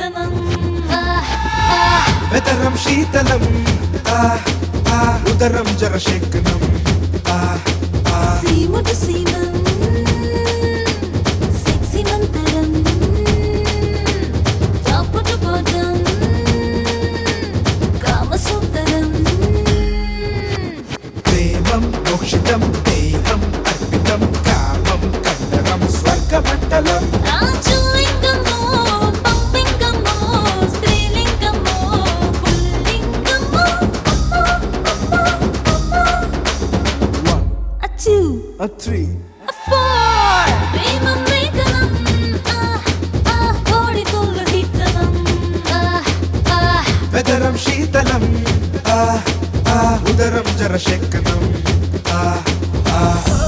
హీతనం ఆహ్ ఆహ్ వెదరం శీతలం ఆ ఆ ఉదరం జరశేఖనం ఆ ఆ సీముడు సీమం సెక్సీ మంతరం తాపుడు బోధం కామసూతరం ప్రేమం మోక్షితం దేహం అర్పితం కామం కండరం స్వర్గమండలం రాజలింగమో పంపింగమో స్త్రీలింగమో పుల్లింగమో అచ్చు a three ఫోర్ ప్రేమ మేఘనం ఆహ్ ఆహ్ కోడి తుల్లు హిట్టనం ఆహ్ ఆహ్ వెదరం శీతలం ఆ ఆ ఉదరం జరశేఖనం ఆ ఆ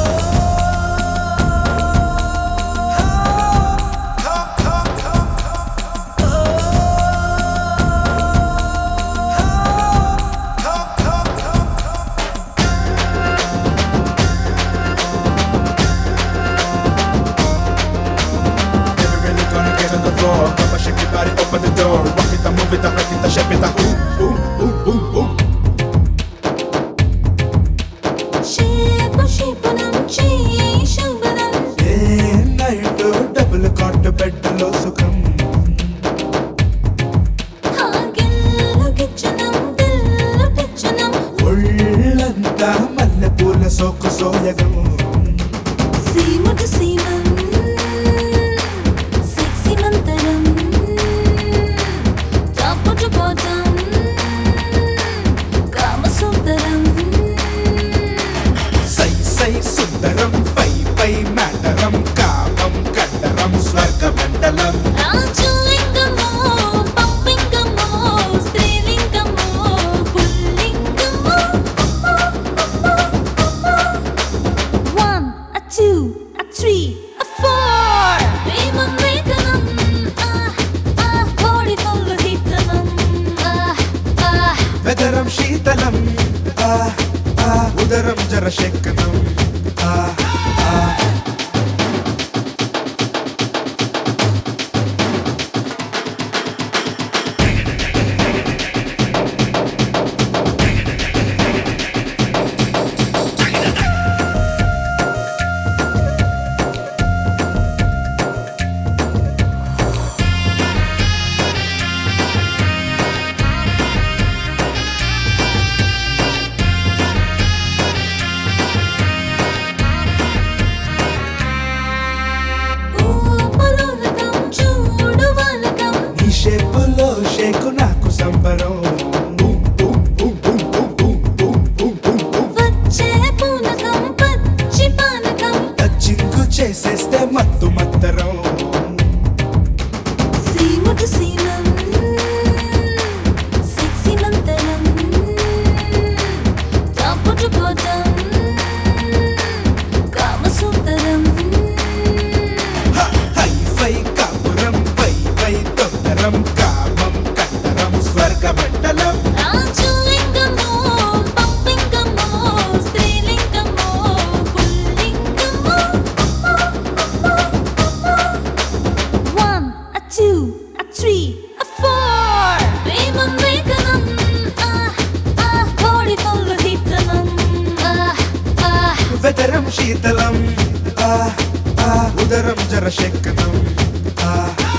Never really gonna get on the floor. Come on, shake your body, open the door. Rock it, move it, break it, shape it, ooh, ooh, ooh, ooh, ooh. Shape షేపునం శోభనం a night double cot bed లో సుఖం హాగిల్లు గిచ్చనం దిల్లు టిచ్చనం ఒళ్ళంతా మల్లె పూల సోకు సోయగం సీముడు సీమం sexy మంతరం తాపుడు బోధం కామసూతరం సై సై సుందరం పై పై మేటరం కామం కండరం స్వర్గమండలం రాజలింగమో పంపింగమో స్త్రీలింగమో పుల్లింగమో one a two a three a four ప్రేమ మేఘనం ఆహ్ ఆహ్ కోడి తుల్లు హిట్టనం ఆహ్ ఆహ్ వెదరం శీతలం ఆ ఆ ఉదరం జరశేఖనం ఆ ఆ ఊపలోలకం చూడు వాలకం నీ షేపులో షేకు నాకు సంబరం boom, boom, boom, boom, boom, boom, boom, boom, boom, boom. వచ్చే పూనకం పచ్చి పానకం టచ్చింగు చేసేస్తే మత్తు మత్తరం సీముడు సీమం సెక్సీ మంతరం తాపుడు బోధం కామసూతరం హ, హై ఫై కాపురం పై పై తొందరం కామం కండరం స్వర్గమండలం రాజలింగమో పంపింగమో స్త్రీలింగమో పుల్లింగమో one a two a three a four ప్రేమ మేఘనం ఆహ్ ఆహ్ కోడి తుల్లు హిట్టనం ఆహ్ ఆహ్ వెదరం శీతలం ఆ ఆ ఉదరం జరశేఖనం ఆ